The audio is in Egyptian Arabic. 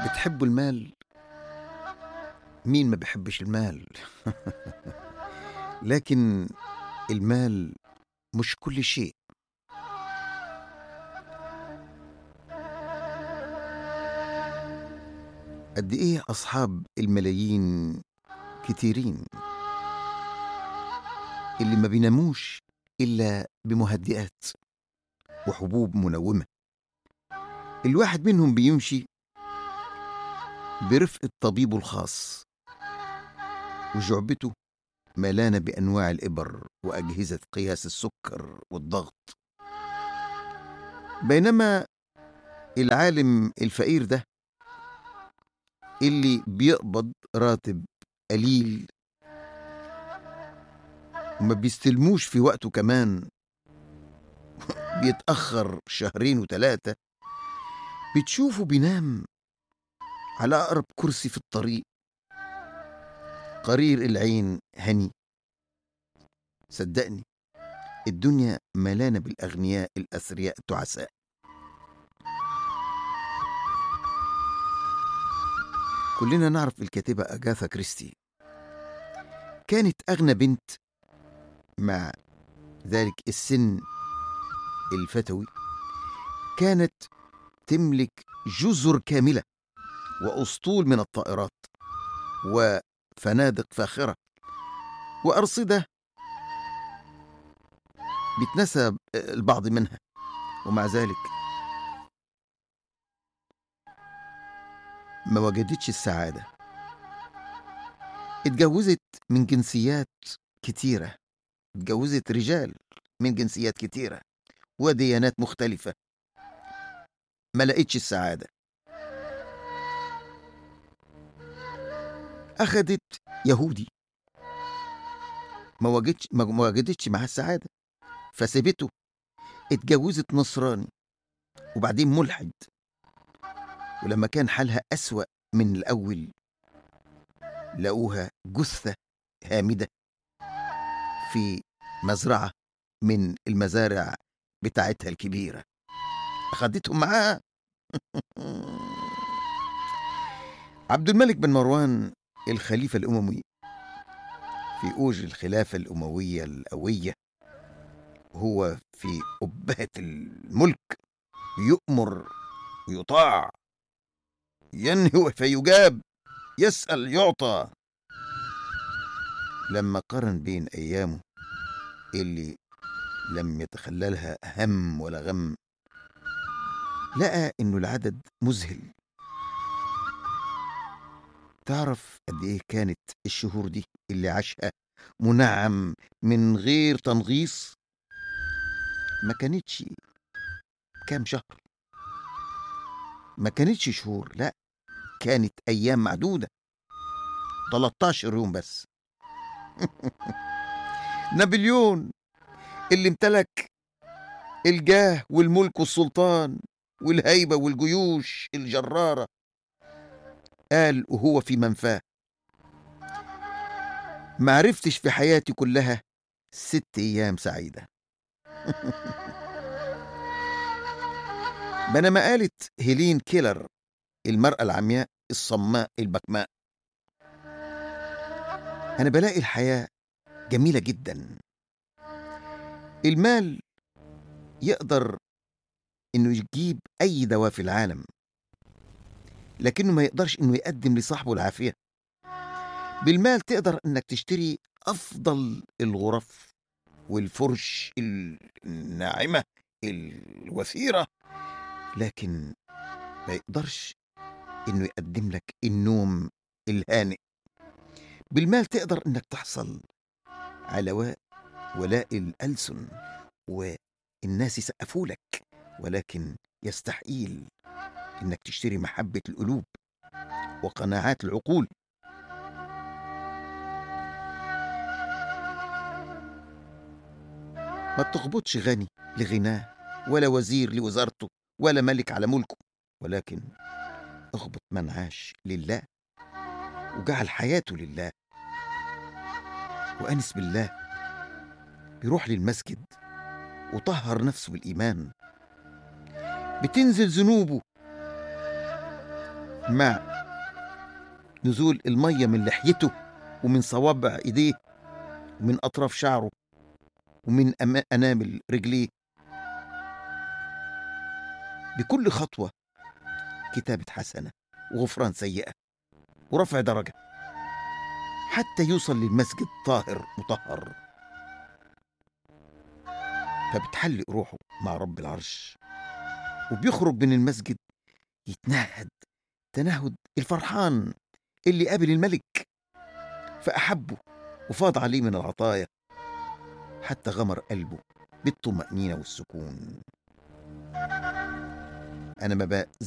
بتحبوا المال مين ما بيحبش المال لكن المال مش كل شيء قد ايه اصحاب الملايين كتيرين اللي ما بيناموش الا بمهدئات وحبوب منومه الواحد منهم بيمشي برفقه طبيبه الخاص وجعبته ملانه بانواع الابر واجهزه قياس السكر والضغط بينما العالم الفقير ده اللي بيقبض راتب قليل وما بيستلموش في وقته كمان بيتأخر شهرين وتلاتة بتشوفه بينام على أقرب كرسي في الطريق قرير العين هني صدقني الدنيا ملانة بالأغنياء الأثرياء التعساء كلنا نعرف الكاتبة أجاثا كريستي كانت أغنى بنت مع ذلك السن الفتوي كانت تملك جزر كاملة وأسطول من الطائرات وفنادق فاخرة وأرصدة بيتنسى البعض منها ومع ذلك ما وجدتش السعادة اتجوزت من جنسيات كتيرة اتجوزت رجال من جنسيات كتيرة وديانات مختلفة ما لقيتش السعادة أخدت يهودي ما وجدتش ما وجدتش معاه السعادة فسيبته اتجوزت نصراني وبعدين ملحد ولما كان حالها أسوأ من الأول لقوها جثة هامدة في مزرعة من المزارع بتاعتها الكبيرة أخدتهم معاها عبد الملك بن مروان الخليفة الأموي في أوج الخلافة الأموية القوية هو في أبهة الملك يؤمر ويطاع ينهو فيجاب يسأل يعطى لما قارن بين أيامه اللي لم يتخللها هم ولا غم لقى إنه العدد مذهل تعرف قد إيه كانت الشهور دي اللي عاشها منعم من غير تنغيص ما كانتش كام شهر ما كانتش شهور لا كانت أيام معدودة 13 يوم بس نابليون اللي امتلك الجاه والملك والسلطان والهيبة والجيوش الجرارة قال وهو في منفاه ما عرفتش في حياتي كلها ست أيام سعيدة بينما قالت هيلين كيلر المرأة العمياء الصماء البكماء أنا بلاقي الحياة جميلة جدا المال يقدر إنه يجيب أي دواء في العالم لكنه ما يقدرش إنه يقدم لصاحبه العافية بالمال تقدر إنك تشتري أفضل الغرف والفرش الناعمة الوثيرة لكن ما يقدرش إنه يقدم لك النوم الهانئ بالمال تقدر إنك تحصل على و- ولاء الألسن والناس يسقفوا لك ولكن يستحيل إنك تشتري محبة القلوب وقناعات العقول ما بتغبطش غني لغناه ولا وزير لوزارته ولا ملك على ملكه ولكن اغبط من عاش لله وجعل حياته لله وأنس بالله بيروح للمسجد وطهر نفسه بالإيمان بتنزل ذنوبه مع نزول المية من لحيته ومن صوابع إيديه ومن أطراف شعره ومن أما- أنامل رجليه بكل خطوة كتابة حسنة وغفران سيئة ورفع درجة حتى يوصل للمسجد طاهر مطهر فبتحلق روحه مع رب العرش وبيخرج من المسجد يتنهد تنهد الفرحان اللي قابل الملك فأحبه وفاض عليه من العطايا حتى غمر قلبه بالطمأنينة والسكون أنا ما بقى